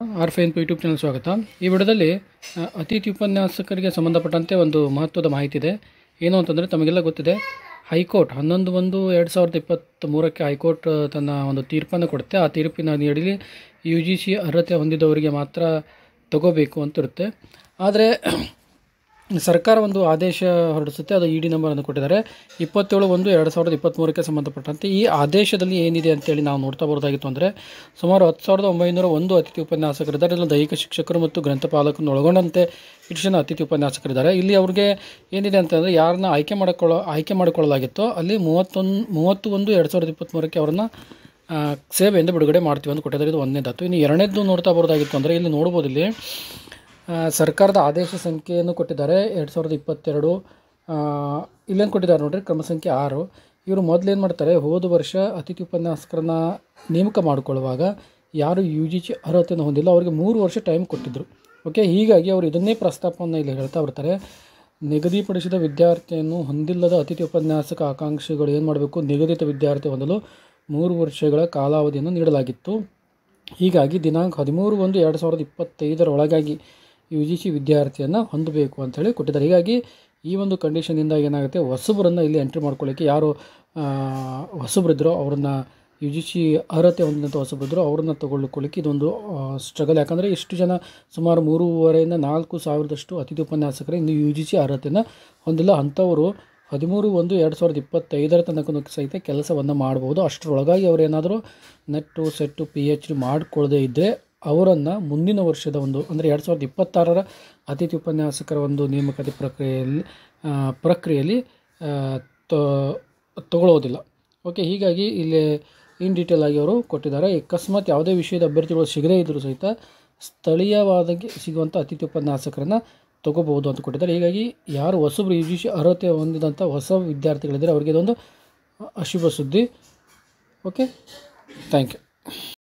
R fine YouTube channel ಸ್ವಾಗತ ಈ ವಿಡಿಯೋದಲ್ಲಿ ಆ, ಅತಿಥಿ ಉಪನ್ಯಾಸಕರಿಗೆ ಸಂಬಂಧಪಟ್ಟಂತೆ ಒಂದು ಮಹತ್ವದ ಮಾಹಿತಿ ಇದೆ ಏನು ಅಂತಂದರೆ ತಮಗೆಲ್ಲ ಗೊತ್ತಿದೆ ಹೈಕೋರ್ಟ್ ಹನ್ನೊಂದು ಒಂದು ಎರಡು ಸಾವಿರದ ಇಪ್ಪತ್ತ್ ಮೂರಕ್ಕೆ ಹೈಕೋರ್ಟ್ ಆ, ತನ್ನ ಒಂದು ತೀರ್ಪನ್ನು ಕೊಡುತ್ತೆ ಆ ತೀರ್ಪಿನ ಅಡಿಯಲ್ಲಿ ಯು ಜಿ ಸಿ ಅರ್ಹತೆ ಹೊಂದಿದವರಿಗೆ ಮಾತ್ರ ತಗೋಬೇಕು ಅಂತ ಇರುತ್ತೆ ಆದರೆ ಸರ್ಕಾರ ಒಂದು ಆದೇಶ ಹೊರಡಿಸುತ್ತೆ ಅದು ಇ ಡಿ ನಂಬರನ್ನು ಕೊಟ್ಟಿದ್ದಾರೆ ಇಪ್ಪತ್ತೇಳು ಒಂದು ಎರಡು ಸಾವಿರದ ಇಪ್ಪತ್ತ್ಮೂರಕ್ಕೆ ಸಂಬಂಧಪಟ್ಟಂತೆ ಈ ಆದೇಶದಲ್ಲಿ ಏನಿದೆ ಅಂತೇಳಿ ನಾವು ನೋಡ್ತಾ ಬರೋದಾಗಿತ್ತು ಅಂದರೆ ಸುಮಾರು ಹತ್ತು ಸಾವಿರದ ಒಂಬೈನೂರ ಒಂದು ಅತಿಥಿ ಉಪನ್ಯಾಸಕರಿದ್ದಾರೆ ಇದರಲ್ಲಿ ದೈಹಿಕ ಶಿಕ್ಷಕರು ಮತ್ತು ಗ್ರಂಥಪಾಲಕರನ್ನು ಒಳಗೊಂಡಂತೆ ಇಷ್ಟು ಜನ ಅತಿಥಿ ಉಪನ್ಯಾಸಕರಿದ್ದಾರೆ ಇಲ್ಲಿ ಅವ್ರಿಗೆ ಏನಿದೆ ಅಂತಂದರೆ ಯಾರನ್ನ ಆಯ್ಕೆ ಮಾಡಿಕೊಳ್ಳೋ ಆಯ್ಕೆ ಮಾಡಿಕೊಳ್ಳಲಾಗಿತ್ತೋ ಅಲ್ಲಿ ಮೂವತ್ತೊಂದು ಮೂವತ್ತು ಒಂದು ಎರಡು ಸಾವಿರದ ಇಪ್ಪತ್ತ್ಮೂರಕ್ಕೆ ಅವರನ್ನು ಆ, ಸೇವೆಯಿಂದ ಬಿಡುಗಡೆ ಮಾಡ್ತೀವಿ ಅಂತ ಕೊಟ್ಟಿದ್ದಾರೆ ಇದು ಒಂದನೇದಾತು ಇನ್ನು ಎರಡನೇದು ನೋಡ್ತಾ ಬರೋದಾಗಿತ್ತು ಅಂದರೆ ಇಲ್ಲಿ ನೋಡ್ಬೋದು ಇಲ್ಲಿ ಆ, ಸರ್ಕಾರದ ಆದೇಶ ಸಂಖ್ಯೆಯನ್ನು ಕೊಟ್ಟಿದ್ದಾರೆ ಎರಡು ಸಾವಿರದ ಇಪ್ಪತ್ತೆರಡು ಆ, ಇಲ್ಲೇನು ಕೊಟ್ಟಿದ್ದಾರೆ ನೋಡ್ರಿ ಕ್ರಮ ಸಂಖ್ಯೆ ಆರು ಇವರು ಮೊದಲು ಏನು ಮಾಡ್ತಾರೆ ಹೋದ ವರ್ಷ ಅತಿಥಿ ಉಪನ್ಯಾಸಕರನ್ನ ನೇಮಕ ಮಾಡಿಕೊಳ್ಳುವಾಗ ಯಾರು ಯು ಜಿ ಸಿ ಅರ್ಹತೆಯನ್ನು ಹೊಂದಿಲ್ಲ ಅವರಿಗೆ ಮೂರು ವರ್ಷ ಟೈಮ್ ಕೊಟ್ಟಿದ್ದರು ಓಕೆ ಹೀಗಾಗಿ ಅವರು ಇದನ್ನೇ ಪ್ರಸ್ತಾಪವನ್ನು ಇಲ್ಲಿ ಹೇಳ್ತಾ ಬರ್ತಾರೆ ನಿಗದಿಪಡಿಸಿದ ವಿದ್ಯಾರ್ಥಿಯನ್ನು ಹೊಂದಿಲ್ಲದ ಅತಿಥಿ ಉಪನ್ಯಾಸಕ ಆಕಾಂಕ್ಷಿಗಳು ಏನು ಮಾಡಬೇಕು ನಿಗದಿತ ವಿದ್ಯಾರ್ಥಿ ಹೊಂದಲು ಮೂರು ವರ್ಷಗಳ ಕಾಲಾವಧಿಯನ್ನು ನೀಡಲಾಗಿತ್ತು ಹೀಗಾಗಿ ದಿನಾಂಕ ಹದಿಮೂರು ಒಂದು ಎರಡು ಸಾವಿರದ ಇಪ್ಪತ್ತೈದರ ಒಳಗಾಗಿ ಯು ಜಿ ಸಿ ವಿದ್ಯಾರ್ಥಿಯನ್ನು ಹೊಂದಬೇಕು ಅಂತೇಳಿ ಕೊಟ್ಟಿದ್ದಾರೆ ಹೀಗಾಗಿ ಈ ಒಂದು ಕಂಡೀಷನಿಂದ ಏನಾಗುತ್ತೆ ಹೊಸಬರನ್ನು ಇಲ್ಲಿ ಎಂಟ್ರಿ ಮಾಡ್ಕೊಳ್ಳಿಕ್ಕೆ ಯಾರು ಆ, ಹೊಸಬರಿದ್ರೋ ಅವ್ರನ್ನ ಯು ಜಿ ಸಿ ಅರ್ಹತೆ ಹೊಂದಿದಂಥ ಹೊಸಬರಿದ್ರೋ ಅವ್ರನ್ನ ತಗೊಳ್ಕೊಳ್ಳಿಕ್ಕೆ ಇದೊಂದು ಸ್ಟ್ರಗಲ್ ಯಾಕಂದರೆ ಇಷ್ಟು ಜನ ಸುಮಾರು ಮೂರುವರೆಯಿಂದ ನಾಲ್ಕು ಸಾವಿರದಷ್ಟು ಅತಿಥಿ ಉಪನ್ಯಾಸಕರು ಇನ್ನು ಯು ಜಿ ಸಿ ಅರ್ಹತೆಯನ್ನು ಹೊಂದಿಲ್ಲ ಅಂಥವರು ಹದಿಮೂರು ಒಂದು ಎರಡು ಸಾವಿರದ ಇಪ್ಪತ್ತೈದರ ತನಕ ಸಹಿತ ಕೆಲಸವನ್ನು ಮಾಡ್ಬೋದು ಅಷ್ಟರೊಳಗಾಗಿ ಅವರೇನಾದರೂ ನೆಟ್ಟು ಸೆಟ್ಟು ಪಿ ಎಚ್ ಡಿ ಮಾಡಿಕೊಳ್ಳದೆ ಇದ್ದರೆ ಅವರನ್ನು ಮುಂದಿನ ವರ್ಷದ ಒಂದು ಅಂದರೆ ಎರಡು ಸಾವಿರದ ಇಪ್ಪತ್ತಾರರ ಅತಿಥಿ ಉಪನ್ಯಾಸಕರ ಒಂದು ನೇಮಕಾತಿ ಪ್ರಕ್ರಿಯೆಯಲ್ಲಿ ಆ, ಪ್ರಕ್ರಿಯೆಯಲ್ಲಿ ಆ, ತೊ- ತಗೊಳ್ಳೋದಿಲ್ಲ ಓಕೆ ಹೀಗಾಗಿ ಇಲ್ಲಿ ಇನ್ ಡೀಟೇಲ್ ಆಗಿ ಅವರು ಕೊಟ್ಟಿದ್ದಾರೆ ಅಕಸ್ಮಾತ್ ಯಾವುದೇ ವಿಷಯದ ಅಭ್ಯರ್ಥಿಗಳು ಸಿಗದೇ ಇದ್ದರೂ ಸಹಿತ ಸ್ಥಳೀಯವಾಗಿ ಸಿಗುವಂಥ ಅತಿಥಿ ಉಪನ್ಯಾಸಕರನ್ನು ತಗೋಬಹುದು ಅಂತ ಕೊಟ್ಟಿದ್ದಾರೆ ಹೀಗಾಗಿ ಯಾರು ಹೊಸಬ್ರು ಯು ಜಿ ಸಿ ಅರ್ಹತೆ ಹೊಂದಿದಂಥ ಹೊಸ ವಿದ್ಯಾರ್ಥಿಗಳಿದ್ದಾರೆ ಅವರಿಗೆ ಇದೊಂದು ಅಶುಭ ಸುದ್ದಿ ಓಕೆ ಥ್ಯಾಂಕ್ ಯು